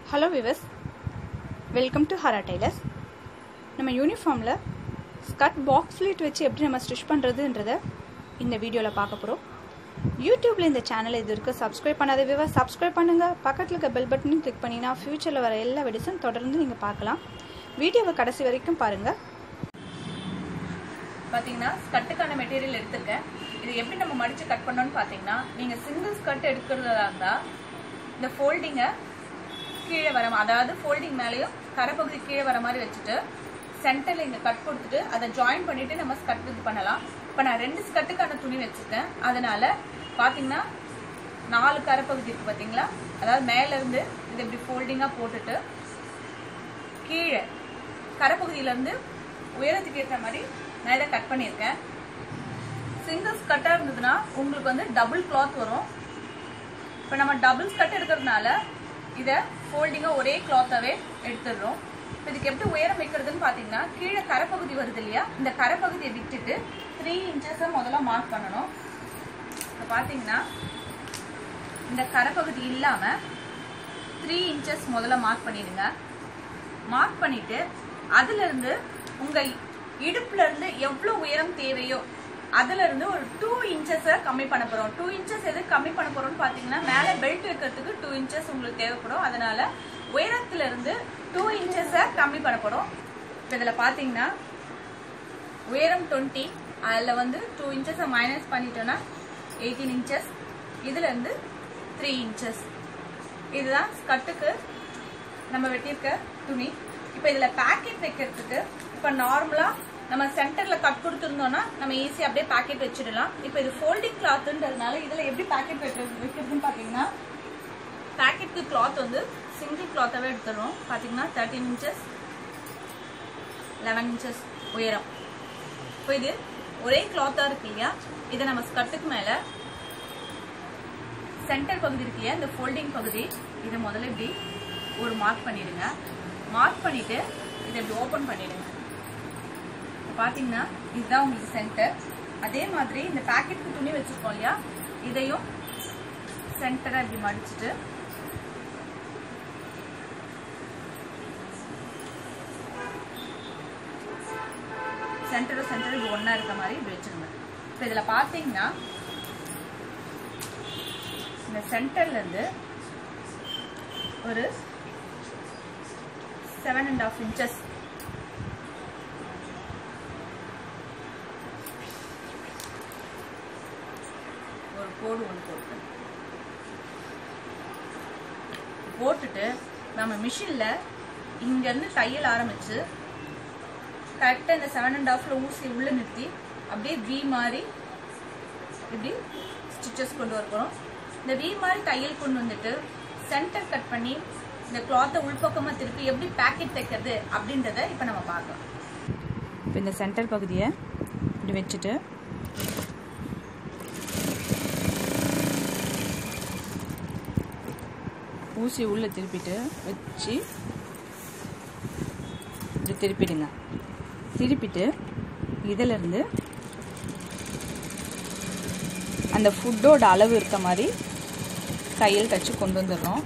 hello viewers welcome to Hara tailors நம்ம யூனிஃபார்மில் skirt box slit வச்சு எப்படி நம்ம ஸ்டிச் பண்ணுறதுன்றத இந்த வீடியோவில் பார்க்க போகிறோம் யூடியூப்பில் இந்த சேனலை இது வரைக்கும் சப்ஸ்கிரைப் பண்ணாத விவஸ் சப்ஸ்கிரைப் பண்ணுங்கள் பக்கத்தில் இருக்க பெல் பட்டனையும் கிளிக் பண்ணினா ஃப்யூச்சரில் வர எல்லா வீடியோஸும் தொடர்ந்து நீங்கள் பார்க்கலாம் வீடியோவை கடைசி வரைக்கும் பாருங்கள் பார்த்தீங்கன்னா ஸ்கர்ட்டுக்கான மெட்டீரியல் எடுத்திருக்கேன் இது எப்படி நம்ம மடிச்சு கட் பண்ணோம்னு பார்த்தீங்கன்னா நீங்கள் சிங்கிள் ஸ்கர்ட் எடுக்கிறதா இருந்தால் இந்த ஃபோல்டிங்கை கீழே வர மா- அதாவது ஃபோல்டிங் மேலேயும் கரைப்பகுதி கீழே வர மாதிரி வச்சுட்டு சென்டரில் இங்கே கட் கொடுத்துட்டு அதை ஜாயின் பண்ணிட்டு நம்ம ஸ்கர்ட் இது பண்ணலாம் இப்போ நான் ரெண்டு ஸ்கர்ட்டுக்கான துணி வச்சுருக்கேன் அதனால பார்த்தீங்கன்னா நாலு கரைப்பகுதி இருக்கு பார்த்தீங்களா அதாவது மேல இருந்து இது இப்படி ஃபோல்டிங்காக போட்டுட்டு கீழே கரைப்பகுதியிலேருந்து உயரத்துக்கு ஏற்ற மாதிரி நான் இதை கட் பண்ணியிருக்கேன் சிங்கிள் ஸ்கர்ட்டாக இருந்ததுன்னா உங்களுக்கு வந்து டபுள் கிளாத் வரும் இப்போ நம்ம டபுள் ஸ்கர்ட் எடுக்கிறதுனால இதை ஃபோல்டிங்காக ஒரே கிளாத்தாவே எடுத்துடுறோம் இப்போ இதுக்கு எப்படி உயரம் வைக்கிறதுன்னு பார்த்தீங்கன்னா கீழே கரைப்பகுதி வருது இல்லையா இந்த கரைப்பகுதியை விட்டுட்டு த்ரீ இன்ச்சஸை முதல்ல மார்க் பண்ணணும் இப்போ பார்த்தீங்கன்னா இந்த கரைப்பகுதி இல்லாமல் த்ரீ இன்ச்சஸ் முதல்ல மார்க் பண்ணிடுங்க மார்க் பண்ணிட்டு அதுல இருந்து உங்க இடுப்புல இருந்து எவ்வளவு உயரம் தேவையோ அதுல இருந்து ஒரு டூ இன்ச்சஸ கம்மி பண்ண போறோம் டூ இன்ச்சஸ் எது கம்மி பண்ண போறோம்னு பாத்தீங்கன்னா மேல பெல்ட் வைக்கிறதுக்கு டூ இன்ச்சஸ் உங்களுக்கு தேவைப்படும் அதனால உயரத்துல இருந்து டூ இன்ச்சஸ கம்மி பண்ண போறோம் இப்ப இதுல பாத்தீங்கன்னா உயரம் டுவெண்ட்டி அதுல வந்து டூ இன்ச்சஸை மைனஸ் பண்ணிட்டோம்னா எயிட்டீன் இன்ச்சஸ் இதுல இருந்து த்ரீ இன்ச்சஸ் இதுதான் ஸ்கர்ட்டுக்கு நம்ம வெட்டியிருக்க துணி இப்போ இதில் பேக்கெட் வைக்கிறதுக்கு இப்போ நார்மலாக நம்ம சென்டரில் கட் கொடுத்துருந்தோம்னா நம்ம ஈஸியாக அப்படியே பேக்கெட் வச்சிடலாம் இப்போ இது ஃபோல்டிங் கிளாத்துன்றதுனால இதில் எப்படி பேக்கெட் வைக்கிறது வைக்கிறதுன்னு பார்த்தீங்கன்னா பேக்கெட்க்கு கிளாத் வந்து சிங்கிள் கிளாத்தாகவே எடுத்துடுறோம் பார்த்தீங்கன்னா தேர்ட்டின் இன்ச்சஸ் லெவன் இன்ச்சஸ் உயரம் இப்போ இது ஒரே கிளாத்தாக இருக்கு இல்லையா இதை நம்ம ஸ்கர்ட்டுக்கு மேலே சென்டர் பகுதி இருக்கு இல்லையா இந்த ஃபோல்டிங் பகுதி இதை முதல்ல இப்படி ஒரு மார்க் பண்ணிடுங்க மார்க் பண்ணிட்டு இதை இப்படி ஓபன் பண்ணிடுங்க பாத்தீங்கன்னா இதுதான் உங்களுக்கு சென்டர் அதே மாதிரி இந்த பேக்கெட்டுக்கு துணி வச்சிருக்கோம் இல்லையா இதையும் சென்டரா இப்படி மடிச்சிட்டு சென்டரும் சென்டர் இப்படி ஒண்ணா இருக்க மாதிரி இப்படி வச்சிருங்க இப்போ இதுல பாத்தீங்கன்னா இந்த சென்டர்ல இருந்து ஒரு செவன் அண்ட் ஆஃப் இன்ச்சஸ் ஒரு கோடு ஒன்று போட்டு போட்டுட்டு நம்ம மிஷினில் இங்கேருந்து தையல் ஆரம்பிச்சு கரெக்டாக இந்த செவன் அண்ட் ஹாஃப்ல ஊசி உள்ள நிறுத்தி அப்படியே வி மாதிரி இப்படி ஸ்டிச்சஸ் கொண்டு வர போகிறோம் இந்த வி மாதிரி தையல் கொண்டு வந்துட்டு சென்டர் கட் பண்ணி இந்த கிளாத்தை உள்பக்கமாக திருப்பி எப்படி பேக்கெட் தைக்கிறது அப்படின்றத இப்போ நம்ம பார்க்கலாம் இப்போ இந்த சென்டர் பகுதியை இப்படி வச்சுட்டு ஊசி உள்ளே திருப்பிட்டு வச்சு இப்படி திருப்பிடுங்க திருப்பிட்டு இதிலிருந்து அந்த ஃபுட்டோட அளவு இருக்க மாதிரி தையல் தச்சு கொண்டு வந்துடுறோம்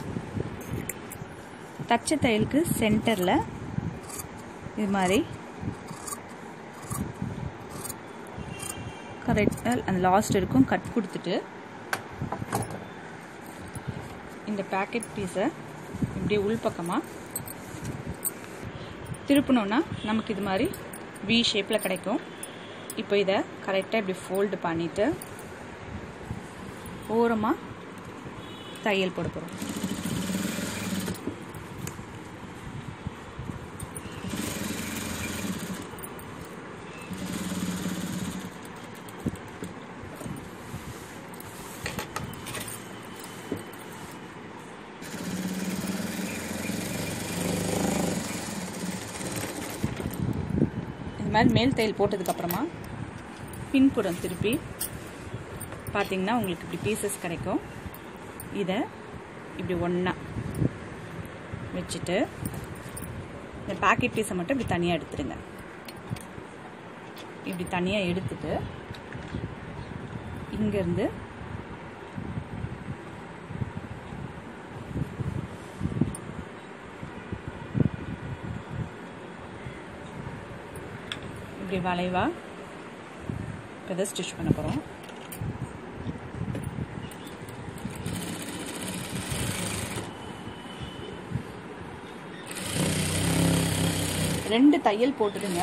தச்ச தையலுக்கு சென்டரில் இது மாதிரி கரெக்டாக அந்த லாஸ்ட் இருக்கும் கட் கொடுத்துட்டு இந்த பேக்கெட் பீஸை இப்படி உள்பக்கமாக திருப்பினோன்னா நமக்கு இது மாதிரி வி ஷேப்பில் கிடைக்கும் இப்போ இதை கரெக்டாக இப்படி ஃபோல்டு பண்ணிவிட்டு ஓரமாக தையல் போட போகிறோம் இது மாதிரி மேல் தையல் போட்டதுக்கப்புறமா பின்புறம் திருப்பி பார்த்தீங்கன்னா உங்களுக்கு இப்படி பீசஸ் கிடைக்கும் இதை இப்படி ஒன்றா வச்சுட்டு இந்த பேக்கெட் பீஸை மட்டும் இப்படி தனியாக எடுத்துடுங்க இப்படி தனியாக எடுத்துட்டு இங்கேருந்து இப்படி வளைவா இதை ஸ்டிச் பண்ண போகிறோம் ரெண்டு தையல் போட்டுடுங்க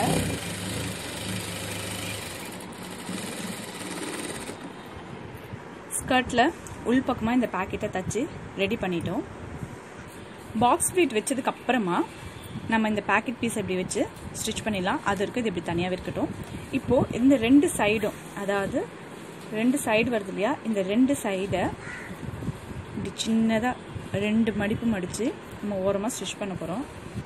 ஸ்கர்ட்டில் உள் பக்கமாக இந்த பேக்கெட்டை தச்சு ரெடி பண்ணிட்டோம் பாக்ஸ் ஃப்ளீட் வச்சதுக்கு அப்புறமா நம்ம இந்த பேக்கெட் பீஸ் இப்படி வச்சு ஸ்டிச் பண்ணிடலாம் அது இருக்குது இது இப்படி தனியாகவே இருக்கட்டும் இப்போது இந்த ரெண்டு சைடும் அதாவது ரெண்டு சைடு வருது இல்லையா இந்த ரெண்டு சைடை இப்படி சின்னதாக ரெண்டு மடிப்பு மடித்து நம்ம ஓரமாக ஸ்டிச் பண்ண போகிறோம்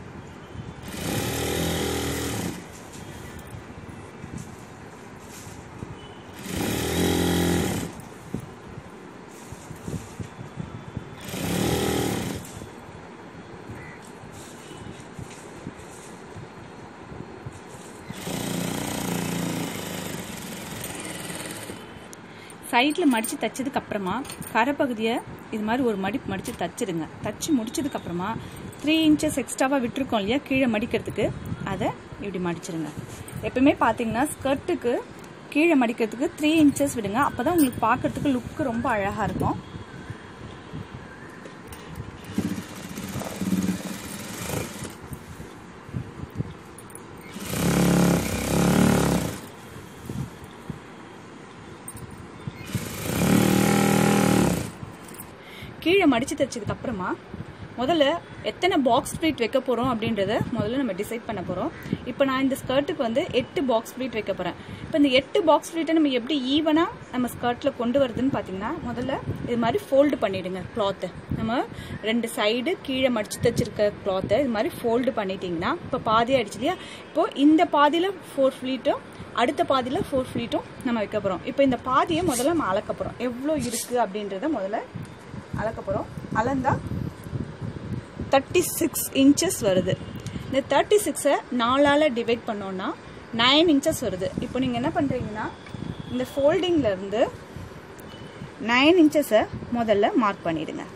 சைடில் மடித்து தைச்சதுக்கு அப்புறமா கரைப்பகுதியை இது மாதிரி ஒரு மடிப்பு மடித்து தச்சிடுங்க தச்சு முடிச்சதுக்கு அப்புறமா த்ரீ இன்ச்சஸ் எக்ஸ்ட்ராவாக விட்டுருக்கோம் இல்லையா கீழே மடிக்கிறதுக்கு அதை இப்படி மடிச்சிருங்க எப்பவுமே பார்த்தீங்கன்னா ஸ்கர்ட்டுக்கு கீழே மடிக்கிறதுக்கு த்ரீ இன்ச்சஸ் விடுங்க அப்போ தான் உங்களுக்கு பார்க்கறதுக்கு லுக்கு ரொம்ப அழகாக இருக்கும் கீழே மடித்து தைச்சதுக்கு அப்புறமா முதல்ல எத்தனை பாக்ஸ் ப்ளீட் வைக்க போகிறோம் அப்படின்றத முதல்ல நம்ம டிசைட் பண்ண போகிறோம் இப்போ நான் இந்த ஸ்கர்ட்டுக்கு வந்து எட்டு பாக்ஸ் ப்ளீட் வைக்க போகிறேன் இப்போ இந்த எட்டு பாக்ஸ் ப்ளீட்டை நம்ம எப்படி ஈவனாக நம்ம ஸ்கர்ட்டில் கொண்டு வருதுன்னு பார்த்தீங்கன்னா முதல்ல இது மாதிரி ஃபோல்டு பண்ணிவிடுங்க கிளாத்தை நம்ம ரெண்டு சைடு கீழே மடித்து தைச்சிருக்க கிளாத்தை இது மாதிரி ஃபோல்டு பண்ணிட்டீங்கன்னா இப்போ பாதி ஆயிடுச்சு இல்லையா இப்போது இந்த பாதியில் ஃபோர் ஃப்ளீட்டும் அடுத்த பாதியில் ஃபோர் ஃப்ளீட்டும் நம்ம வைக்க போகிறோம் இப்போ இந்த பாதியை முதல்ல நம்ம அளக்க போகிறோம் எவ்வளோ இருக்குது அப்படின்றத முதல்ல அளக்க போகிறோம் அளந்தா தேர்ட்டி சிக்ஸ் இன்ச்சஸ் வருது இந்த தேர்ட்டி சிக்ஸை நாலால் டிவைட் பண்ணோன்னா நைன் இன்ச்சஸ் வருது இப்போ நீங்கள் என்ன பண்ணுறீங்கன்னா இந்த ஃபோல்டிங்லேருந்து நைன் இன்ச்சஸை முதல்ல மார்க் பண்ணிடுங்க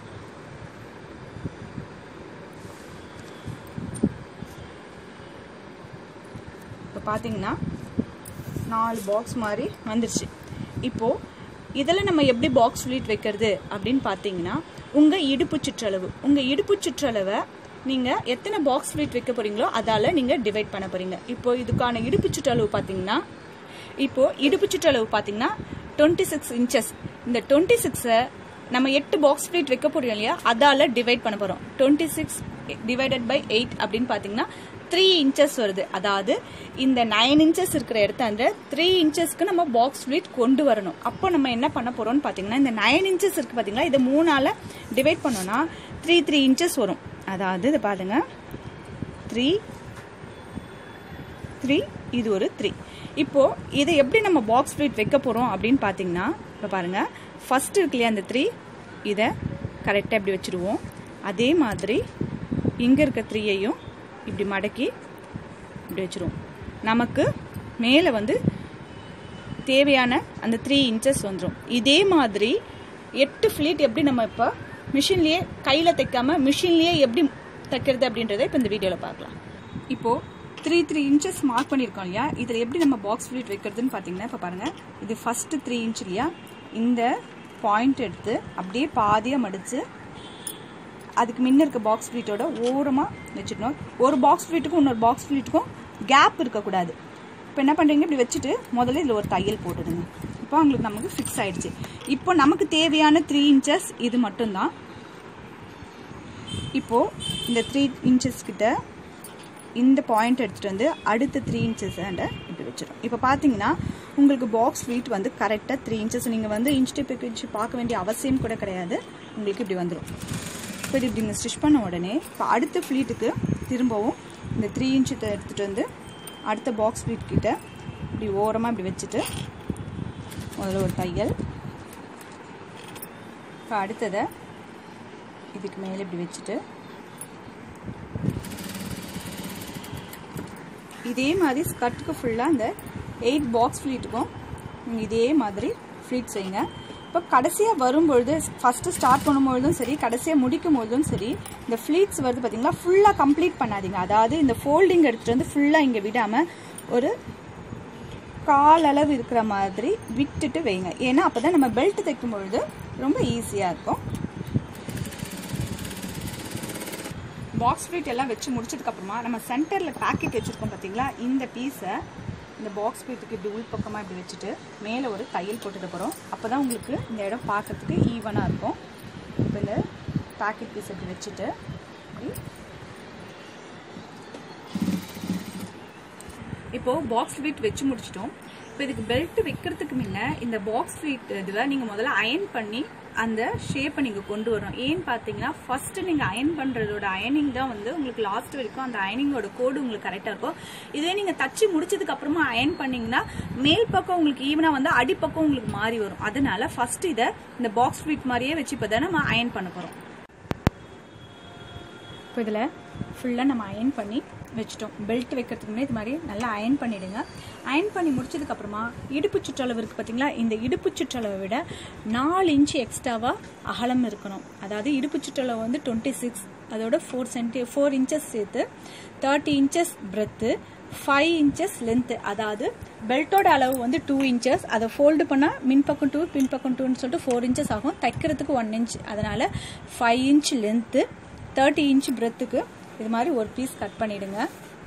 இப்போ பார்த்தீங்கன்னா நாலு பாக்ஸ் மாதிரி வந்துருச்சு இப்போது இதில் நம்ம எப்படி பாக்ஸ் ஃப்ளீட் வைக்கிறது அப்படின்னு பார்த்தீங்கன்னா உங்கள் இடுப்பு சுற்றளவு உங்கள் இடுப்பு சுற்றளவை நீங்கள் எத்தனை பாக்ஸ் ஃப்ளீட் வைக்க போகிறீங்களோ அதால் நீங்கள் டிவைட் பண்ண போகிறீங்க இப்போ இதுக்கான இடுப்பு சுற்றளவு பார்த்தீங்கன்னா இப்போது இடுப்பு சுற்றளவு பார்த்தீங்கன்னா டுவெண்ட்டி சிக்ஸ் இன்ச்சஸ் இந்த டுவெண்ட்டி சிக்ஸை நம்ம எட்டு பாக்ஸ் ஃப்ளீட் வைக்க போகிறோம் இல்லையா அதால் டிவைட் பண்ண போகிறோம் twenty six divided by eight அப்படின்னு பார்த்தீங்கன்னா த்ரீ இன்ச்சஸ் வருது அதாவது இந்த நைன் இன்ச்சஸ் இருக்கிற இடத்த அந்த த்ரீ இன்ச்சஸ்க்கு நம்ம பாக்ஸ் ஃப்ளீட் கொண்டு வரணும் அப்போ நம்ம என்ன பண்ண போறோம்னு பார்த்தீங்கன்னா இந்த நைன் இன்ச்சஸ் இருக்கு பார்த்தீங்களா இதை மூணால டிவைட் பண்ணோம்னா த்ரீ த்ரீ இன்ச்சஸ் வரும் அதாவது இதை பாருங்க த்ரீ த்ரீ இது ஒரு த்ரீ இப்போ இதை எப்படி நம்ம பாக்ஸ் ஃப்ளீட் வைக்க போறோம் அப்படின்னு பார்த்தீங்கன்னா இப்போ பாருங்க ஃபர்ஸ்ட் இருக்கு இல்லையா அந்த த்ரீ இதை கரெக்டாக இப்படி வச்சுருவோம் அதே மாதிரி இங்கே இருக்க த்ரீயையும் இப்படி மடக்கி இப்படி வச்சிருவோம் நமக்கு மேலே வந்து தேவையான அந்த த்ரீ இன்ச்சஸ் வந்துடும் இதே மாதிரி எட்டு ஃப்ளீட் எப்படி நம்ம இப்போ மிஷின்லேயே கையில் தைக்காம மிஷின்லேயே எப்படி தைக்கிறது அப்படின்றத இப்போ இந்த வீடியோவில் பார்க்கலாம் இப்போது த்ரீ த்ரீ இன்ச்சஸ் மார்க் பண்ணியிருக்கோம் இல்லையா இதில் எப்படி நம்ம பாக்ஸ் ஃப்ளீட் வைக்கிறதுன்னு பார்த்தீங்கன்னா இப்போ பாருங்கள் இது ஃபஸ்ட்டு த்ரீ இன்ச் இல்லையா இந்த பாயிண்ட் எடுத்து அப்படியே பாதியாக மடித்து அதுக்கு முன்ன இருக்க பாக்ஸ் ஃப்ளீட்டோட ஓரமாக வச்சுக்கணும் ஒரு பாக்ஸ் ஃப்ளீட்டுக்கும் இன்னொரு பாக்ஸ் ஃப்ளீட்டுக்கும் கேப் இருக்கக்கூடாது இப்போ என்ன பண்ணுறீங்க இப்படி வச்சுட்டு முதல்ல இதில் ஒரு தையல் போட்டுடுங்க இப்போ அவங்களுக்கு நமக்கு ஃபிக்ஸ் ஆயிடுச்சு இப்போ நமக்கு தேவையான த்ரீ இன்ச்சஸ் இது மட்டும்தான் இப்போது இந்த த்ரீ இன்ச்சஸ் கிட்ட இந்த பாயிண்ட் எடுத்துகிட்டு வந்து அடுத்த த்ரீ இன்ச்சஸ் இப்படி வச்சிடும் இப்போ பார்த்தீங்கன்னா உங்களுக்கு பாக்ஸ் ஃப்ளீட் வந்து கரெக்டாக த்ரீ இன்ச்சஸ் நீங்கள் வந்து இன்ச் டேப் வச்சு பார்க்க வேண்டிய அவசியம் கூட கிடையாது உங்களுக்கு இப்படி வந்துடும் இப்போ இது இப்படி நீங்கள் ஸ்டிச் பண்ண உடனே இப்போ அடுத்த ஃப்ளீட்டுக்கு திரும்பவும் இந்த த்ரீ இன்ச்சு எடுத்துகிட்டு வந்து அடுத்த பாக்ஸ் ஃப்ளீட் கிட்ட இப்படி ஓரமாக இப்படி வச்சுட்டு முதல்ல ஒரு தையல் இப்போ அடுத்ததை இதுக்கு மேலே இப்படி வச்சுட்டு இதே மாதிரி ஸ்கர்ட்டுக்கு ஃபுல்லாக இந்த எயிட் பாக்ஸ் ஃப்ளீட்டுக்கும் நீங்கள் இதே மாதிரி ஃப்ளீட் செய்யுங்க இப்போ கடைசியாக வரும்பொழுது ஃபஸ்ட்டு ஸ்டார்ட் பண்ணும்பொழுதும் சரி கடைசியாக முடிக்கும் பொழுதும் சரி இந்த ஃப்ளீட்ஸ் வருது பார்த்தீங்களா ஃபுல்லாக கம்ப்ளீட் பண்ணாதீங்க அதாவது இந்த ஃபோல்டிங் எடுத்துகிட்டு வந்து ஃபுல்லாக இங்கே விடாமல் ஒரு கால் அளவு இருக்கிற மாதிரி விட்டுட்டு வைங்க ஏன்னா அப்போ தான் நம்ம பெல்ட் தைக்கும் பொழுது ரொம்ப ஈஸியாக இருக்கும் பாக்ஸ் ஃபிட் எல்லாம் வச்சு முடிச்சதுக்கப்புறமா நம்ம சென்டரில் பேக்கெட் வச்சுருக்கோம் பார்த்தீங்களா இந்த பீஸை இந்த பாக்ஸ் ஃபிட்டுக்கு இப்படி உள் பக்கமாக இப்படி வச்சுட்டு மேலே ஒரு தையல் போட்டுட்டு போகிறோம் அப்போ தான் உங்களுக்கு இந்த இடம் பார்க்கறதுக்கு ஈவனாக இருக்கும் இப்போ இந்த பேக்கெட் பீஸ் இப்படி வச்சுட்டு இப்படி இப்போது பாக்ஸ் ஃபிட் வச்சு முடிச்சிட்டோம் இப்போ இதுக்கு பெல்ட் வைக்கிறதுக்கு முன்ன இந்த பாக்ஸ் ஃபிட் இதுவை நீங்கள் முதல்ல அயன் பண்ணி அந்த ஷேப்பை நீங்கள் கொண்டு வரணும் ஏன்னு பார்த்தீங்கன்னா ஃபர்ஸ்ட் நீங்கள் அயன் பண்ணுறதோட அயனிங் தான் வந்து உங்களுக்கு லாஸ்ட் வரைக்கும் அந்த அயனிங்கோட கோடு உங்களுக்கு கரெக்டாக இருக்கும் இதே நீங்கள் தச்சு முடிச்சதுக்கு அப்புறமா அயன் பண்ணீங்கன்னா மேல் பக்கம் உங்களுக்கு ஈவனாக வந்து அடிப்பக்கம் உங்களுக்கு மாறி வரும் அதனால ஃபர்ஸ்ட் இதை இந்த பாக்ஸ் ஃபிட் மாதிரியே வச்சு இப்போ தான் நம்ம அயன் பண்ண போகிறோம் இப்போ இதில் ஃபுல்லாக நம்ம அயன் பண்ணி வச்சுட்டோம் பெல்ட் வைக்கிறதுக்கு முன்னாடி இது மாதிரி நல்லா அயன் பண்ணிவிடுங்க அயன் பண்ணி முடிச்சதுக்கப்புறமா இடுப்பு சுற்றளவு இருக்குது பார்த்தீங்களா இந்த இடுப்பு சுற்றளவை விட நாலு இன்ச்சு எக்ஸ்ட்ராவாக அகலம் இருக்கணும் அதாவது இடுப்பு சுற்றளவு வந்து டுவெண்ட்டி சிக்ஸ் அதோட ஃபோர் சென்டி ஃபோர் இன்ச்சஸ் சேர்த்து thirty inches breadth five inches length அதாவது பெல்ட்டோட அளவு வந்து டூ இன்ச்சஸ் அதை ஃபோல்டு பண்ணால் மின்பக்கம் டூ பின்பக்கம் டூன்னு சொல்லிட்டு ஃபோர் இன்ச்சஸ் ஆகும் தைக்கிறதுக்கு ஒன் இன்ச் அதனால் five inch length thirty inch பிரெத்துக்கு இது மாதிரி ஒரு பீஸ் கட் பண்ணிடுங்க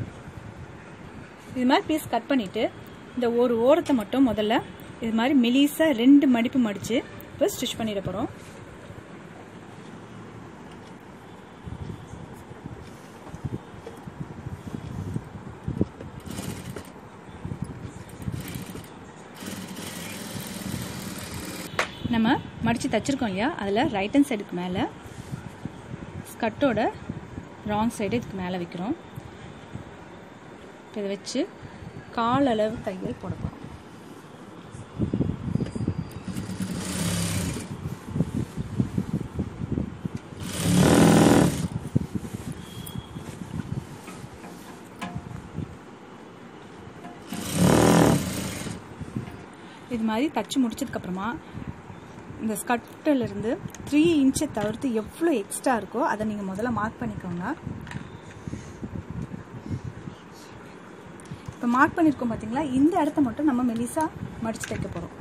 இது மாதிரி பீஸ் கட் பண்ணிட்டு இந்த ஒரு ஓரத்தை மட்டும் முதல்ல இது மாதிரி மெலிசா ரெண்டு மடிப்பு மடிச்சு இப்போ ஸ்டிச் பண்ணிட போகிறோம் நம்ம மடித்து தச்சிருக்கோம் இல்லையா அதில் ரைட் ஹேண்ட் சைடுக்கு மேலே ஸ்கர்ட்டோட ராங் சைடு இதுக்கு மேலே வைக்கிறோம் இப்போ இதை வச்சு கால் அளவு தையல் போட போகிறோம் இது மாதிரி தச்சு முடிச்சதுக்கப்புறமா இந்த ஸ்கர்ட்டிலிருந்து த்ரீ இன்ச்சை தவிர்த்து எவ்வளோ எக்ஸ்ட்ரா இருக்கோ அதை நீங்கள் முதல்ல மார்க் பண்ணிக்கோங்க இப்போ மார்க் பண்ணியிருக்கோம் பார்த்தீங்களா இந்த இடத்த மட்டும் நம்ம மெலிசா மடிச்சு தைக்க போகிறோம்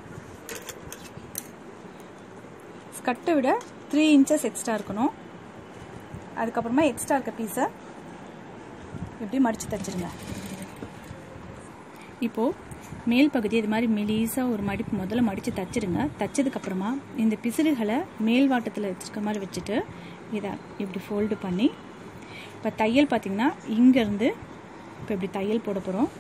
ஸ்கர்ட்டை விட த்ரீ இன்ச்சஸ் எக்ஸ்ட்ரா இருக்கணும் அதுக்கப்புறமா எக்ஸ்ட்ரா இருக்க பீஸை இப்படி மடித்து தைச்சிருங்க இப்போது மேல் பகுதி இது மாதிரி மெலிசாக ஒரு மடிப்பு முதல்ல மடித்து தச்சிருங்க தச்சதுக்கப்புறமா இந்த பிசிறுகளை மேல் வாட்டத்தில் வச்சுருக்க மாதிரி வச்சுட்டு இதை இப்படி ஃபோல்டு பண்ணி இப்போ தையல் பார்த்திங்கன்னா இங்கேருந்து இப்போ இப்படி தையல் போட போகிறோம்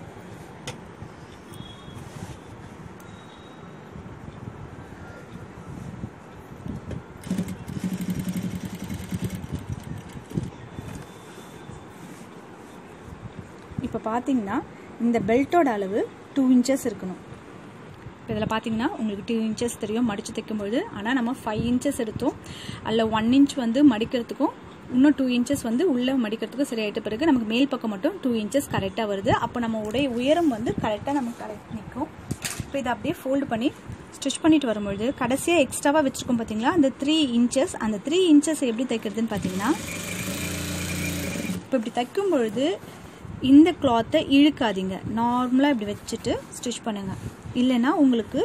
இப்போ பார்த்தீங்கன்னா இந்த பெல்ட்டோட அளவு டூ இன்ச்சஸ் இருக்கணும் இப்போ இதில் பார்த்தீங்கன்னா உங்களுக்கு டூ இன்ச்சஸ் தெரியும் மடித்து தைக்கும்பொழுது ஆனால் நம்ம ஃபைவ் இன்ச்சஸ் எடுத்தோம் அதில் ஒன் இன்ச் வந்து மடிக்கிறதுக்கும் இன்னும் டூ இன்ச்சஸ் வந்து உள்ளே மடிக்கிறதுக்கும் சரியாயிட்ட பிறகு நமக்கு மேல் பக்கம் மட்டும் டூ இன்ச்சஸ் கரெக்டாக வருது அப்போ நம்ம உடைய உயரம் வந்து கரெக்டாக நமக்கு கரெக்ட் நிற்கும் இப்போ இதை அப்படியே ஃபோல்டு பண்ணி ஸ்டிச் பண்ணிட்டு வரும்பொழுது கடைசியாக எக்ஸ்ட்ராவாக வச்சுருக்கோம் பார்த்தீங்களா அந்த த்ரீ இன்ச்சஸ் அந்த த்ரீ இன்ச்சஸ் எப்படி தைக்கிறதுன்னு பார்த்தீங்கன்னா இப்போ இப்படி தைக்கும் பொழுது இந்த கிளாத்தை இழுக்காதீங்க நார்மலாக இப்படி வச்சுட்டு ஸ்டிச் பண்ணுங்கள் இல்லைன்னா உங்களுக்கு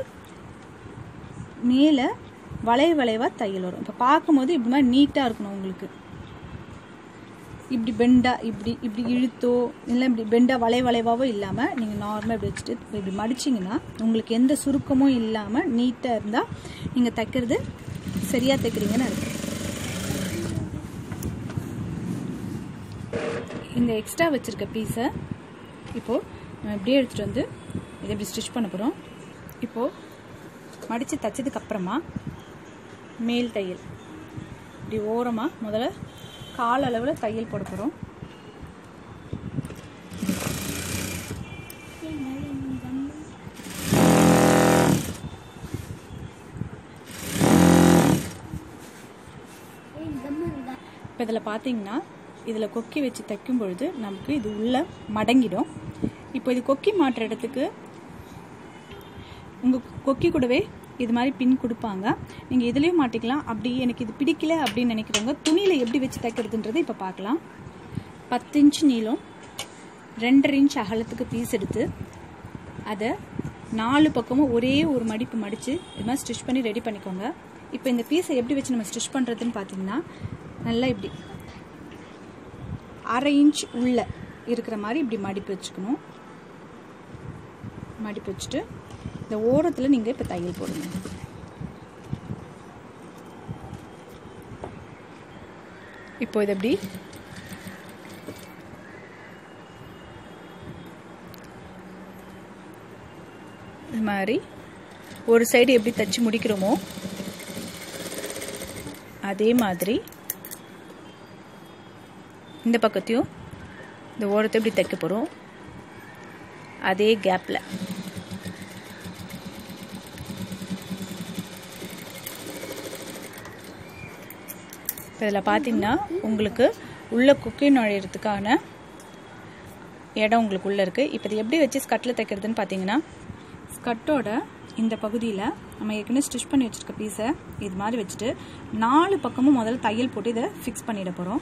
மேலே வளைய வளைவாக தையல் வரும் இப்போ பார்க்கும்போது இப்படி மாதிரி நீட்டாக இருக்கணும் உங்களுக்கு இப்படி பெண்டாக இப்படி இப்படி இழுத்தோ இல்லை இப்படி பெண்டாக வளைய வளைவாவோ இல்லாமல் நீங்கள் நார்மலாக இப்படி வச்சுட்டு இப்படி மடிச்சிங்கன்னா உங்களுக்கு எந்த சுருக்கமும் இல்லாமல் நீட்டாக இருந்தால் நீங்கள் தைக்கிறது சரியாக தைக்கிறீங்கன்னு அர்த்தம் இந்த எக்ஸ்ட்ரா வச்சுருக்க பீஸை இப்போது நம்ம இப்படியே எடுத்துகிட்டு வந்து இதை இப்படி ஸ்டிச் பண்ண போகிறோம் இப்போது மடித்து தைச்சதுக்கப்புறமா மேல் தையல் இப்படி ஓரமாக முதல்ல கால் அளவில் தையல் போட போகிறோம் இப்போ இதில் பார்த்தீங்கன்னா இதில் கொக்கி வச்சு தைக்கும் பொழுது நமக்கு இது உள்ள மடங்கிடும் இப்போ இது கொக்கி மாட்டுற இடத்துக்கு உங்கள் கொக்கி கூடவே இது மாதிரி பின் கொடுப்பாங்க நீங்கள் இதுலேயும் மாட்டிக்கலாம் அப்படி எனக்கு இது பிடிக்கல அப்படின்னு நினைக்கிறவங்க துணியில் எப்படி வச்சு தைக்கிறதுன்றது இப்போ பார்க்கலாம் பத்து இன்ச் நீளம் ரெண்டரை இன்ச் அகலத்துக்கு பீஸ் எடுத்து அதை நாலு பக்கமும் ஒரே ஒரு மடிப்பு மடித்து இது மாதிரி ஸ்டிச் பண்ணி ரெடி பண்ணிக்கோங்க இப்போ இந்த பீஸை எப்படி வச்சு நம்ம ஸ்டிச் பண்ணுறதுன்னு பார்த்தீங்கன்னா நல்லா இப்படி அரை இன்ச் உள்ள இருக்கிற மாதிரி இப்படி மடிப்பு வச்சுக்கணும் மடிப்பு வச்சுட்டு இந்த ஓரத்தில் நீங்கள் இப்போ தையல் போடுங்க இப்போ இது எப்படி இது மாதிரி ஒரு சைடு எப்படி தச்சு முடிக்கிறோமோ அதே மாதிரி இந்த பக்கத்தையும் இந்த ஓரத்தை எப்படி தைக்க போகிறோம் அதே கேப்பில் இப்போ இதில் பார்த்தீங்கன்னா உங்களுக்கு உள்ள குக்கி நுழையிறதுக்கான இடம் உங்களுக்கு உள்ளே இருக்குது இப்போ இது எப்படி வச்சு ஸ்கட்டில் தைக்கிறதுன்னு பார்த்தீங்கன்னா ஸ்கட்டோட இந்த பகுதியில் நம்ம ஏற்கனவே ஸ்டிச் பண்ணி வச்சுருக்க பீஸை இது மாதிரி வச்சுட்டு நாலு பக்கமும் முதல்ல தையல் போட்டு இதை ஃபிக்ஸ் பண்ணிட போகிறோம்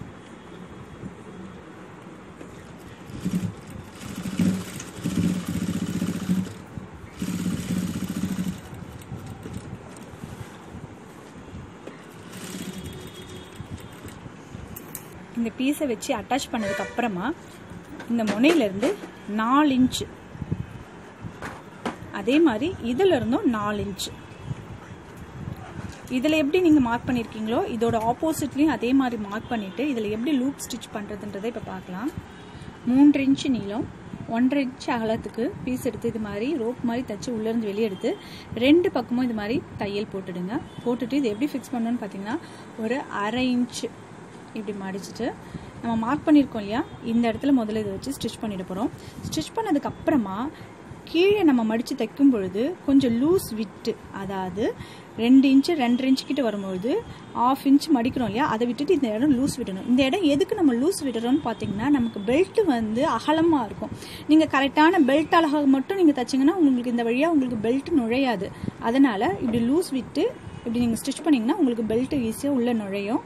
இந்த பீஸை வச்சு அட்டாச் பண்ணதுக்கு அப்புறமா இந்த முனையிலேருந்து நாலு இன்ச்சு அதே மாதிரி இதில் இருந்தும் நாலு இன்ச்சு இதில் எப்படி நீங்கள் மார்க் பண்ணியிருக்கீங்களோ இதோட ஆப்போசிட்லேயும் அதே மாதிரி மார்க் பண்ணிவிட்டு இதில் எப்படி லூப் ஸ்டிச் பண்ணுறதுன்றதை இப்போ பார்க்கலாம் மூன்று இன்ச்சு நீளம் ஒன்றரை இன்ச் அகலத்துக்கு பீஸ் எடுத்து இது மாதிரி ரோப் மாதிரி தச்சு உள்ளேருந்து வெளியே எடுத்து ரெண்டு பக்கமும் இது மாதிரி தையல் போட்டுடுங்க போட்டுட்டு இது எப்படி ஃபிக்ஸ் பண்ணணும்னு பார்த்தீங்கன்னா ஒரு அரை இன்ச்சு இப்படி மடிச்சிட்டு நம்ம மார்க் பண்ணியிருக்கோம் இல்லையா இந்த இடத்துல முதல்ல இதை வச்சு ஸ்டிச் பண்ணிட போகிறோம் ஸ்டிச் பண்ணதுக்கு அப்புறமா கீழே நம்ம மடித்து தைக்கும் பொழுது கொஞ்சம் லூஸ் விட்டு அதாவது ரெண்டு இன்ச்சு ரெண்டரை இன்ச்சு கிட்ட வரும்பொழுது ஆஃப் இன்ச் மடிக்கிறோம் இல்லையா அதை விட்டுட்டு இந்த இடம் லூஸ் விடணும் இந்த இடம் எதுக்கு நம்ம லூஸ் விடுறோம்னு பார்த்தீங்கன்னா நமக்கு பெல்ட் வந்து அகலமாக இருக்கும் நீங்கள் கரெக்டான பெல்ட் அழகாக மட்டும் நீங்கள் தைச்சிங்கன்னா உங்களுக்கு இந்த வழியாக உங்களுக்கு பெல்ட் நுழையாது அதனால் இப்படி லூஸ் விட்டு இப்படி நீங்கள் ஸ்டிச் பண்ணிங்கன்னா உங்களுக்கு பெல்ட் ஈஸியாக உள்ளே நுழையும்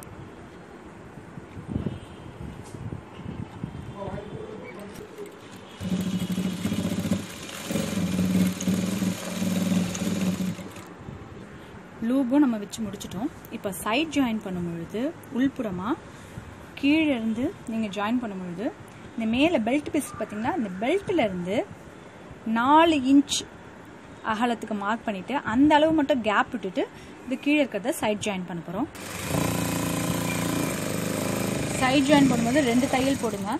லூபும் நம்ம வச்சு முடிச்சிட்டோம் இப்போ சைட் ஜாயின் பண்ணும் பொழுது உள்புறமாக கீழே இருந்து நீங்கள் ஜாயின் பண்ணும் பொழுது இந்த மேலே பெல்ட் பீஸ் பார்த்தீங்கன்னா இந்த பெல்ட்டில் இருந்து நாலு இன்ச் அகலத்துக்கு மார்க் பண்ணிவிட்டு அந்த அளவு மட்டும் கேப் விட்டுட்டு இது கீழே இருக்கிறத சைட் ஜாயின் பண்ண போகிறோம் சைட் ஜாயின் பண்ணும்போது ரெண்டு தையல் போடுங்க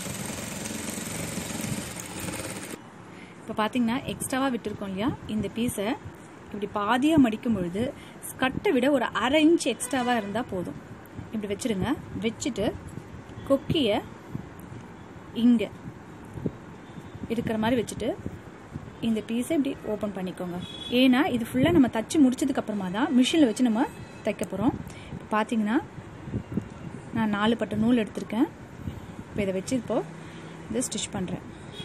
இப்போ பார்த்தீங்கன்னா எக்ஸ்ட்ராவாக விட்டுருக்கோம் இல்லையா இந்த பீஸை இப்படி பாதியாக மடிக்கும் பொழுது ஸ்கட்டை விட ஒரு அரை இன்ச் எக்ஸ்ட்ராவாக இருந்தால் போதும் இப்படி வச்சுருங்க வச்சுட்டு கொக்கியை இங்கே இருக்கிற மாதிரி வச்சுட்டு இந்த பீஸை இப்படி ஓப்பன் பண்ணிக்கோங்க ஏன்னா இது ஃபுல்லாக நம்ம தச்சு முடிச்சதுக்கப்புறமா தான் மிஷினில் வச்சு நம்ம தைக்க போகிறோம் இப்போ பார்த்தீங்கன்னா நான் நாலு பட்ட நூல் எடுத்திருக்கேன் இப்போ இதை வச்சு இப்போது இதை ஸ்டிச் பண்ணுறேன்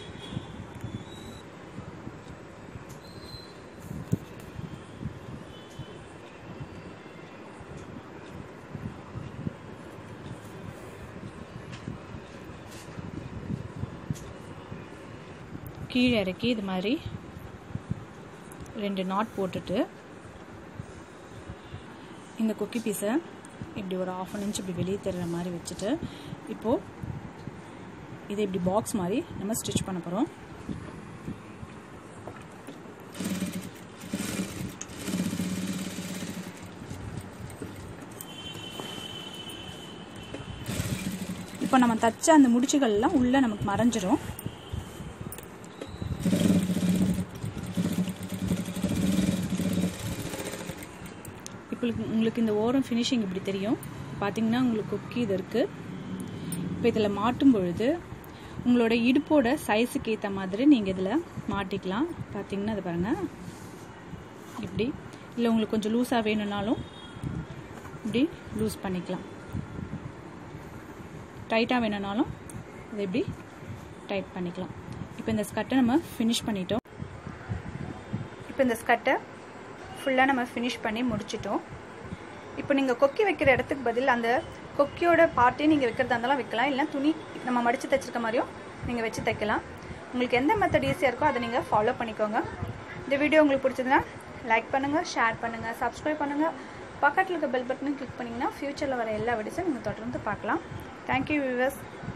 கீழே இறக்கி இது மாதிரி ரெண்டு நாட் போட்டுட்டு இந்த குக்கி பீஸை இப்படி ஒரு ஆஃப் அன் இன்ச் இப்படி வெளியே தர்ற மாதிரி வச்சுட்டு இப்போது இதை இப்படி பாக்ஸ் மாதிரி நம்ம ஸ்டிச் பண்ண போகிறோம் இப்போ நம்ம தச்ச அந்த முடிச்சுகள்லாம் உள்ளே நமக்கு மறைஞ்சிரும் இப்போ உங்களுக்கு இந்த ஓரம் ஃபினிஷிங் இப்படி தெரியும் பார்த்தீங்கன்னா உங்களுக்கு குக்கி இது இருக்குது இப்போ இதில் மாட்டும் பொழுது உங்களோட இடுப்போட சைஸுக்கு ஏற்ற மாதிரி நீங்கள் இதில் மாட்டிக்கலாம் பார்த்தீங்கன்னா அது பாருங்கள் இப்படி இல்லை உங்களுக்கு கொஞ்சம் லூஸாக வேணும்னாலும் இப்படி லூஸ் பண்ணிக்கலாம் டைட்டாக வேணும்னாலும் இதை இப்படி டைட் பண்ணிக்கலாம் இப்போ இந்த ஸ்கர்ட்டை நம்ம ஃபினிஷ் பண்ணிட்டோம் இப்போ இந்த ஸ்கர்ட்டை ஃபுல்லாக நம்ம ஃபினிஷ் பண்ணி முடிச்சிட்டோம் இப்போ நீங்கள் கொக்கி வைக்கிற இடத்துக்கு பதில் அந்த கொக்கியோட பார்ட்டே நீங்கள் வைக்கிறதா இருந்தாலும் வைக்கலாம் இல்லைனா துணி நம்ம மடித்து தைச்சிருக்க மாதிரியும் நீங்கள் வச்சு தைக்கலாம் உங்களுக்கு எந்த மெத்தட் ஈஸியாக இருக்கோ அதை நீங்கள் ஃபாலோ பண்ணிக்கோங்க இந்த வீடியோ உங்களுக்கு பிடிச்சதுன்னா லைக் பண்ணுங்கள் ஷேர் பண்ணுங்கள் சப்ஸ்கிரைப் பண்ணுங்கள் பக்கத்தில் இருக்க பெல் பட்டனும் கிளிக் பண்ணிங்கன்னா ஃப்யூச்சரில் வர எல்லா வீடியோஸும் நீங்கள் தொடர்ந்து பார்க்கலாம் தேங்க்யூ வியூவர்ஸ்